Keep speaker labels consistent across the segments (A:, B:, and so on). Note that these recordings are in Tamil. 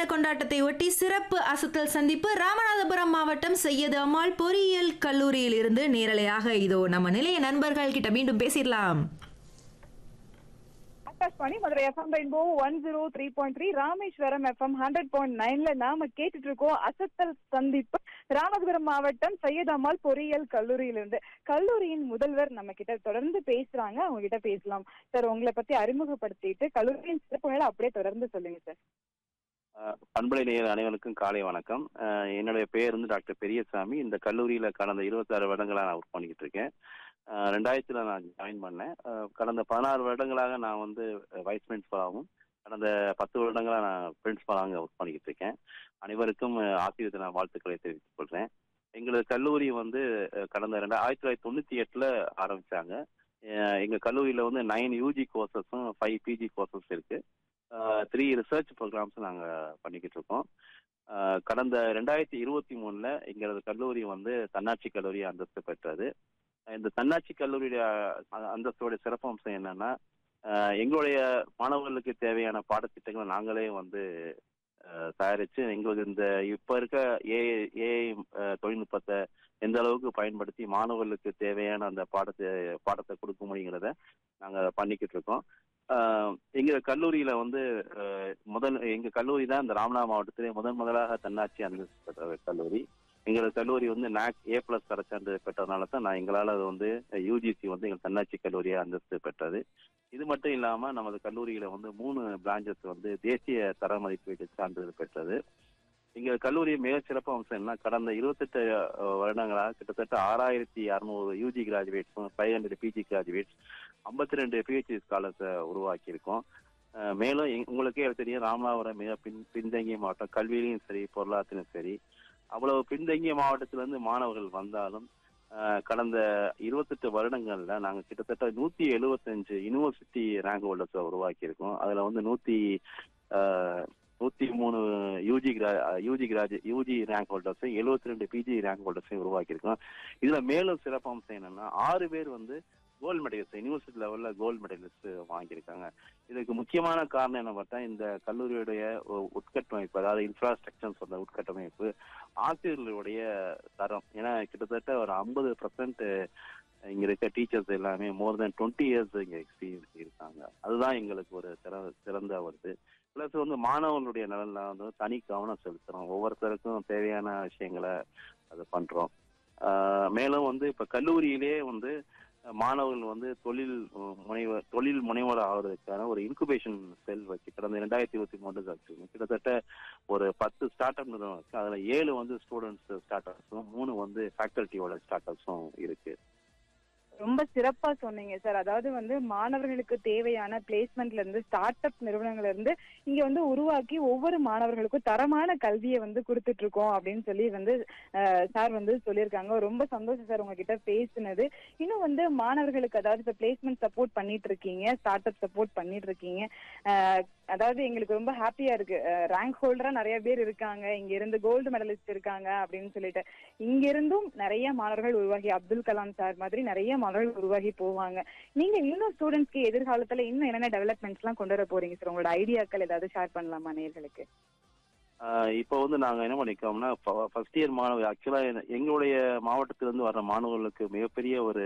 A: தின கொண்டாட்டத்தை ஒட்டி சிறப்பு அசத்தல் சந்திப்பு ராமநாதபுரம் மாவட்டம் செய்யது அம்மாள் பொறியியல் கல்லூரியில் இருந்து நேரலையாக இதோ நம்ம நிலைய நண்பர்கள் கிட்ட மீண்டும் பேசிடலாம்
B: Akashvani Madurai FM rainbow one zero three point three Rameswaram FM hundred point நைன்ல நாம கேட்டுட்டு இருக்கோம் அசத்தல் சந்திப்பு ராமநாதபுரம் மாவட்டம் சையதாமால் பொறியியல் கல்லூரியிலிருந்து கல்லூரியின் முதல்வர் நம்ம கிட்ட தொடர்ந்து பேசுறாங்க அவங்க கிட்ட பேசலாம் சார் உங்களை பத்தி அறிமுகப்படுத்திட்டு கல்லூரியின் சிறப்புகளை அப்படியே தொடர்ந்து சொல்லுங்க சார்
C: அஹ் பண்பலை நேயர் அனைவருக்கும் காலை வணக்கம் அஹ் என்னுடைய பேர் வந்து டாக்டர் பெரியசாமி இந்த கல்லூரியில கடந்த இருபத்தாறு வருடங்களா நான் ஒர்க் பண்ணிக்கிட்டு இருக்கேன் அஹ் ரெண்டாயிரத்துல நான் ஜாயின் பண்ணேன் அஹ் கடந்த பதினாறு வருடங்களாக நான் வந்து வைஸ் பிரின்சிபலாகவும் கடந்த பத்து வருடங்களா நான் பிரின்சிபலாக ஒர்க் பண்ணிக்கிட்டு இருக்கேன் அனைவருக்கும் அஹ் ஆசிரியர் தின வாழ்த்துக்களை தெரிவித்துக் கொள்றேன் எங்களது கல்லூரி வந்து அஹ் கடந்த ரெண்டா ஆயிரத்தி தொள்ளாயிரத்தி தொண்ணூத்தி எட்டுல ஆரம்பிச்சாங்க அஹ் எங்க கல்லூரியில வந்து நைன் யூஜி கோர்சஸும் ஃபைவ் பிஜி கோர்சஸ் இருக்கு த்ரீ ரிசர்ச் ப்ரோக்ராம்ஸ் நாங்கள் பண்ணிக்கிட்டு இருக்கோம் அஹ் கடந்த ரெண்டாயிரத்தி இருபத்தி மூணுல எங்களது கல்லூரி வந்து தன்னாட்சி கல்லூரி அந்தஸ்து பெற்றது இந்த தன்னாட்சி கல்லூரியுடைய அ- அந்தஸ்தோட சிறப்பம்சம் என்னன்னா அஹ் எங்களுடைய மாணவர்களுக்கு தேவையான பாடத்திட்டங்களை நாங்களே வந்து அஹ், தயாரிச்சு எங்களுக்கு இந்த இப்ப இருக்க ஏஐ ஏஐ தொழில்நுட்பத்தை எந்த அளவுக்கு பயன்படுத்தி மாணவர்களுக்கு தேவையான அந்த பாடத்தை பாடத்தை கொடுக்க முடியுங்கிறத நாங்க பண்ணிக்கிட்டு இருக்கோம் ஆஹ் எங்க கல்லூரியில வந்து ஆஹ் முதல் எங்க கல்லூரி தான் இந்த ராமநாத மாவட்டத்திலே முதன் முதலாக தன்னாட்சி அந்தஸ்து பெற்ற கல்லூரி எங்களோட கல்லூரி வந்து நாக் ஏ பிளஸ் தரச்சான்று பெற்றதுனால தான் நான் எங்களால் அது வந்து யூஜிசி வந்து எங்கள் தன்னாட்சி கல்லூரியை அந்தஸ்து பெற்றது இது மட்டும் இல்லாம நமது கல்லூரியில வந்து மூணு பிரான்ச்சஸ் வந்து தேசிய தர மதிப்பீட்டு சான்றிதழ் பெற்றது எங்க கல்லூரி மிக சிறப்பு அம்சம் என்ன கடந்த இருபத்தெட்டு அஹ், வருடங்களாக கிட்டத்தட்ட ஆறாயிரத்தி அறுநூறு யூஜி கிராஜுவேட்ஸும் ஃபைவ் ஹண்ட்ரட் பிஜி கிராஜுவேட்ஸ் ஐம்பத்தி ரெண்டு பிஹெச்டி ஸ்காலர்ஸை உருவாக்கியிருக்கோம் அஹ், மேலும் எங்க- உங்களுக்கே தெரியும் ராமநாதபுரம் மிக பின் பின்தங்கிய மாவட்டம் கல்வியிலையும் சரி பொருளாதாரத்திலும் சரி அவ்வளவு பின்தங்கிய மாவட்டத்திலிருந்து மாணவர்கள் வந்தாலும் அஹ், கடந்த இருபத்தெட்டு வருடங்கள்ல நாங்க கிட்டத்தட்ட நூத்தி எழுபத்தஞ்சு யூனிவர்சிட்டி ரேங்க் ஹோல்டர்ஸை உருவாக்கியிருக்கோம் அதுல வந்து நூத்தி அஹ், நூத்தி மூணு யூஜி கிரா யூஜி கிராஜு யூஜி ரேங்க் ஹோல்டர்ஸையும் எழுபத்தி ரெண்டு பிஜி ரேங்க் ஹோல்டர்ஸையும் உருவாக்கியிருக்கோம் இதுல மேலும் சிறப்பம்சம் என்னன்னா ஆறு பேர் வந்து கோல்டு மெடலிஸ்ட் யூனிவர்சிட்டி லெவல்ல கோல்டு மெடலிஸ்ட் வாங்கியிருக்காங்க இதுக்கு முக்கியமான காரணம் என்ன பார்த்தா இந்த கல்லூரியுடைய உ- உட்கட்டமைப்பு அதாவது இன்ஃப்ராஸ்ட்ரக்சர் சொல்ற உட்கட்டமைப்பு ஆசிரியர்களுடைய தரம் ஏன்னா கிட்டத்தட்ட ஒரு ஐம்பது பர்சன்ட் இங்க இருக்க டீச்சர்ஸ் எல்லாமே மோர் தென் டுவெண்ட்டி இயர்ஸ் இங்க எக்ஸ்பீரியன்ஸ் இருக்காங்க அதுதான் எங்களுக்கு ஒரு சிற- சிறந்த வருது பிளஸ் வந்து மாணவர்களுடைய நலன்ல வந்து தனி கவனம் செலுத்துறோம் ஒவ்வொருத்தருக்கும் தேவையான விஷயங்களை அது பண்றோம் ஆஹ் மேலும் வந்து இப்ப கல்லூரியிலே வந்து மாணவர்கள் வந்து தொழில் அஹ், முனைவர் தொழில் முனைவர் ஆகிறதுக்கான ஒரு இன்குபேஷன் செல் வச்சு கடந்த ரெண்டாயிரத்தி இருபத்தி மூணு கிட்டத்தட்ட ஒரு பத்து ஸ்டார்ட் அப் நிறுவனம் இருக்கு அதுல ஏழு வந்து ஸ்டூடெண்ட்ஸ் ஸ்டார்ட் அப்ஸும் மூணு வந்து ஃபேக்கல்ட்டியோட ஸ்டார்ட் அப்ஸும் இருக்கு
B: ரொம்ப சிறப்பா சொன்னீங்க சார் அதாவது வந்து மாணவர்களுக்கு தேவையான பிளேஸ்மெண்ட்ல இருந்து ஸ்டார்ட் அப் நிறுவனங்கள்ல இருந்து இங்க வந்து உருவாக்கி ஒவ்வொரு மாணவர்களுக்கும் தரமான கல்வியை வந்து கொடுத்துட்டு இருக்கோம் அப்படின்னு சொல்லி வந்து சார் வந்து சொல்லியிருக்காங்க ரொம்ப சந்தோஷம் சார் உங்ககிட்ட பேசினது இன்னும் வந்து மாணவர்களுக்கு அதாவது இப்ப பிளேஸ்மெண்ட் சப்போர்ட் பண்ணிட்டு இருக்கீங்க ஸ்டார்ட் அப் சப்போர்ட் பண்ணிட்டு இருக்கீங்க அஹ், அதாவது எங்களுக்கு ரொம்ப ஹாப்பியா இருக்கு ரேங்க் ஹோல்டரா நிறைய பேர் இருக்காங்க இங்க இருந்து கோல்டு மெடலிஸ்ட் இருக்காங்க அப்படின்னு சொல்லிட்டு இங்க இருந்தும் நிறைய மாணவர்கள் உருவாகி அப்துல் கலாம் சார் மாதிரி நிறைய மாணவர்கள் உருவாகி போவாங்க நீங்க இன்னும் ஸ்டூடெண்ட்ஸ்க்கு எதிர்காலத்துல இன்னும் என்னென்ன டெவலப்மெண்ட்ஸ் எல்லாம் கொண்டு வர போறீங்க சார் உங்களோட ஐடியாக்கள் ஏதாவது ஷேர் பண்ணலாமா நேயர்களுக்கு
C: ஆஹ் இப்போ வந்து நாங்க என்ன பண்ணிக்கோம்னா ஃபர்ஸ்ட் இயர் மாணவர் ஆக்சுவலா எங்களுடைய மாவட்டத்திலிருந்து வர்ற மாணவர்களுக்கு மிகப்பெரிய ஒரு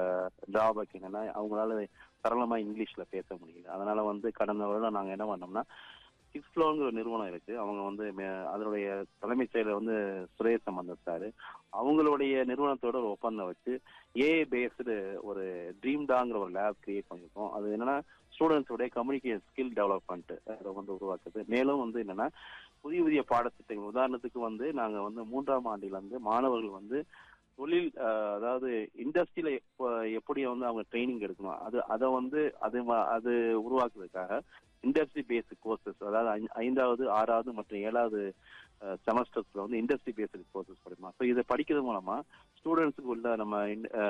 C: டிராபேக் என்னன்னா அவங்களால சரளமா இங்கிலீஷ்ல பேச முடியல அதனால வந்து கடந்த வருடம் நாங்க என்ன பண்ணோம்னா கிஸ்ஃப்ளோங்கிற ஒரு நிறுவனம் இருக்கு அவங்க வந்து மே- அதனுடைய தலைமைச் செயலர் வந்து சுரேஷ் சம்பந்தம் சார் அவங்களுடைய நிறுவனத்தோட ஒரு ஒப்பந்தம் வச்சு ஏஐ பேஸ்டு ஒரு ட்ரீம் டாங்கிற ஒரு லேப் கிரியேட் பண்ணியிருக்கோம் அது என்னன்னா ஸ்டூடெண்ட்ஸோடைய கம்யூனிகேஷன் ஸ்கில் டெவலப்மெண்ட் அதை வந்து உருவாக்குது மேலும் வந்து என்னன்னா புதிய புதிய பாடத்திட்டங்கள் உதாரணத்துக்கு வந்து நாங்க வந்து மூன்றாம் ஆண்டில இருந்து மாணவர்கள் வந்து தொழில் அஹ், அதாவது இண்டஸ்ட்ரியில எப்படி வந்து அவங்க ட்ரைனிங் எடுக்கணும் அது அதை வந்து அது ம- அது உருவாக்குறதுக்காக இண்டஸ்ட்ரி பேஸ்டு கோர்சஸ் அதாவது ஐ- ஐந்தாவது ஆறாவது மற்றும் ஏழாவது செமஸ்டர்ஸ்ல வந்து இண்டஸ்ட்ரி பேஸ்டு கோர்சஸ் படிக்கலாம் ஸோ இதை படிக்கிறது மூலமா ஸ்டூடெண்ட்ஸுக்கு உள்ள நம்ம